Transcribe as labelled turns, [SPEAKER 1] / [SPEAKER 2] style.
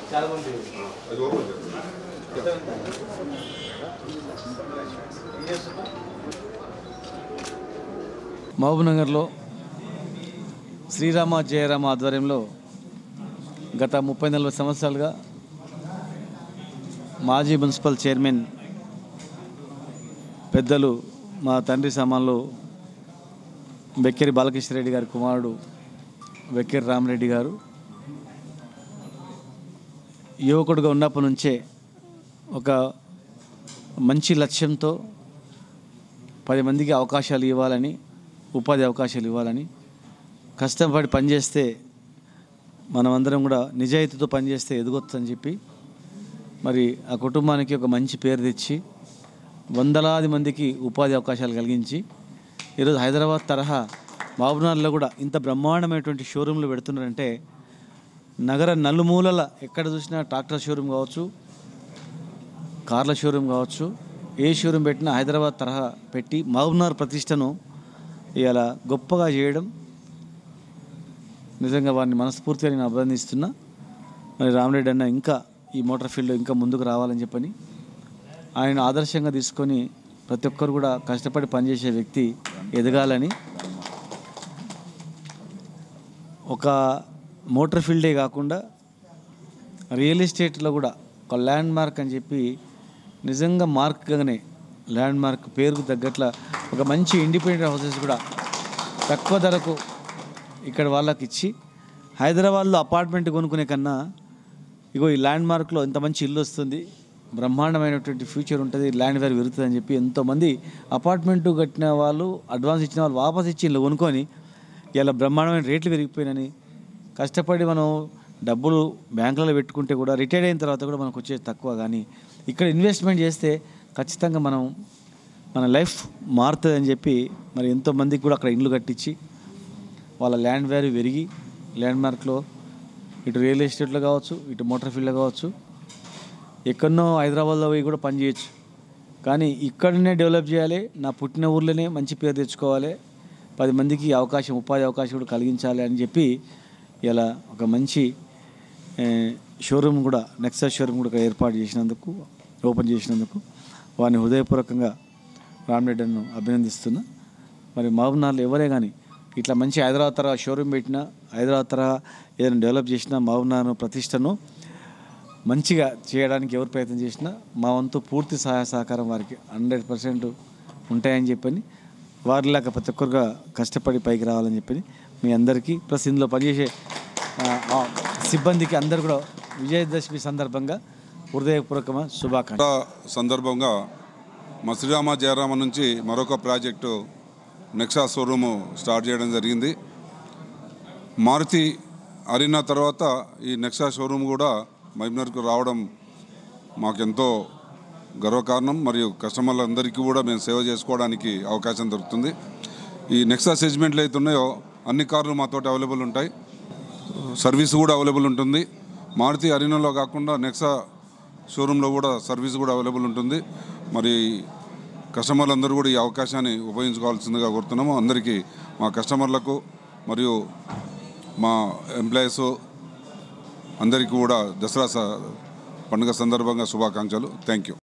[SPEAKER 1] చాలా మంది
[SPEAKER 2] అది ఓపెన్ చేయండి.
[SPEAKER 3] మహబూబ్నగర్లో శ్రీరామ జయరామ ఆధ్వర్యంలో గత ముప్పై నలభై సంవత్సరాలుగా మాజీ మున్సిపల్ చైర్మన్ పెద్దలు మా తండ్రి సమాన్లో బెక్కెరి బాలకృష్ణ రెడ్డి గారి కుమారుడు బెక్కెరి రామరెడ్డి గారు యువకుడుగా ఉన్నప్పటి నుంచే ఒక మంచి లక్ష్యంతో పది మందికి అవకాశాలు ఇవ్వాలని ఉపాధి అవకాశాలు ఇవ్వాలని కష్టపడి పనిచేస్తే మనమందరం కూడా నిజాయితీతో పనిచేస్తే ఎదగొచ్చని చెప్పి మరి ఆ కుటుంబానికి ఒక మంచి పేరు తెచ్చి వందలాది మందికి ఉపాధి అవకాశాలు కలిగించి ఈరోజు హైదరాబాద్ తరహా మహబూబ్నగర్లో కూడా ఇంత బ్రహ్మాండమైనటువంటి షోరూంలు పెడుతున్నారంటే నగర నలుమూలల ఎక్కడ చూసినా ట్రాక్టర్ షోరూమ్ కావచ్చు కార్ల షోరూమ్ కావచ్చు ఏ షోరూమ్ పెట్టినా హైదరాబాద్ తరహా పెట్టి మహబూబ్నగర్ ప్రతిష్టను ఇవాళ గొప్పగా చేయడం నిజంగా వారిని మనస్ఫూర్తిగా నేను అభినందిస్తున్నా మరి రామరెడ్డి అన్న ఇంకా ఈ మోటార్ ఫీల్డ్లో ఇంకా ముందుకు రావాలని చెప్పని ఆయన ఆదర్శంగా తీసుకొని ప్రతి ఒక్కరు కూడా కష్టపడి పనిచేసే వ్యక్తి ఎదగాలని ఒక మోటార్ ఫీల్డే కాకుండా రియల్ ఎస్టేట్లో కూడా ఒక ల్యాండ్ మార్క్ అని చెప్పి నిజంగా మార్క్గానే ల్యాండ్ మార్క్ పేరుకు తగ్గట్ల ఒక మంచి ఇండిపెండెంట్ హౌసెస్ కూడా తక్కువ ధరకు ఇక్కడ వాళ్ళకి ఇచ్చి హైదరాబాద్లో అపార్ట్మెంట్ కొనుక్కునే కన్నా ఇగో ఈ ల్యాండ్ మార్క్లో ఇంత మంచి ఇల్లు వస్తుంది బ్రహ్మాండమైనటువంటి ఫ్యూచర్ ఉంటుంది ల్యాండ్ వాల్యూ పెరుగుతుంది అని చెప్పి ఎంతోమంది అపార్ట్మెంట్ కట్టిన వాళ్ళు అడ్వాన్స్ ఇచ్చిన వాళ్ళు వాపస్ ఇచ్చి ఇల్లు కొనుక్కొని ఇలా బ్రహ్మాండమైన రేట్లు పెరిగిపోయినని కష్టపడి మనం డబ్బులు బ్యాంకులలో పెట్టుకుంటే కూడా రిటైర్ అయిన తర్వాత కూడా మనకు వచ్చేది తక్కువ కానీ ఇక్కడ ఇన్వెస్ట్మెంట్ చేస్తే ఖచ్చితంగా మనం మన లైఫ్ మారుతుంది అని చెప్పి మరి ఎంతోమందికి కూడా అక్కడ ఇండ్లు కట్టించి వాళ్ళ ల్యాండ్ వాల్యూ పెరిగి ల్యాండ్ మార్క్లో ఇటు రియల్ ఎస్టేట్లో కావచ్చు ఇటు మోటార్ ఫీల్డ్లో కావచ్చు ఎక్కడనో హైదరాబాద్లో పోయి కూడా పని చేయొచ్చు కానీ ఇక్కడనే డెవలప్ చేయాలి నా పుట్టిన ఊర్లోనే మంచి పేరు తెచ్చుకోవాలి పది మందికి అవకాశం ఉపాధి అవకాశం కూడా కలిగించాలి అని చెప్పి ఇలా ఒక మంచి ఏ, షోరూమ్ కూడా నెక్సా షోరూమ్ కూడా ఇక్కడ ఏర్పాటు చేసినందుకు ఓపెన్ చేసినందుకు వారిని హృదయపూర్వకంగా రామరెడ్డిను అభినందిస్తున్నా మరి మహబూబ్నగర్లో ఎవరే కానీ ఇట్లా మంచి హైదరాబాద్ తరహా షోరూమ్ పెట్టినా హైదరాబాద్ తరహా ఏదైనా డెవలప్ చేసినా మహబూబ్నగర్ ప్రతిష్టను మంచిగా చేయడానికి ఎవరు ప్రయత్నం చేసినా మా వంతు పూర్తి సహాయ సహకారం వారికి హండ్రెడ్ పర్సెంట్ ఉంటాయని చెప్పని వారిలాగా ప్రతి ఒక్కరుగా కష్టపడి పైకి రావాలని చెప్పని మీ అందరికీ ప్లస్ ఇందులో పనిచేసే ఆ, ఆ సిబ్బందికి అందరు కూడా విజయదశమి సందర్భంగా హృదయపూర్వకమైన శుభాకాంక్షలు
[SPEAKER 2] దసరా సందర్భంగా మా శ్రీరామ జయరామ నుంచి మరొక ప్రాజెక్టు నెక్సా షోరూము స్టార్ట్ చేయడం జరిగింది మారుతి అరినా తర్వాత ఈ నెక్సా షోరూమ్ కూడా మైబ్నర్కు రావడం మాకెంతో గర్వకారణం మరియు కస్టమర్లందరికీ కూడా మేము సేవ చేసుకోవడానికి అవకాశం దొరుకుతుంది ఈ నెక్సా సెగ్మెంట్లు అయితే ఉన్నాయో అన్ని కార్లు మాతోటి అవైలబుల్ ఉంటాయి సర్వీస్ కూడా అవైలబుల్ ఉంటుంది మారుతి అరీనాలో కాకుండా నెక్సా షోరూంలో కూడా సర్వీస్ కూడా అవైలబుల్ ఉంటుంది మరి కస్టమర్లందరూ కూడా ఈ అవకాశాన్ని ఉపయోగించుకోవాల్సిందిగా కోరుతున్నాము అందరికీ మా కస్టమర్లకు మరియు మా ఎంప్లాయీస్ అందరికీ కూడా దసరా స- పండుగ సందర్భంగా శుభాకాంక్షలు థ్యాంక్ యూ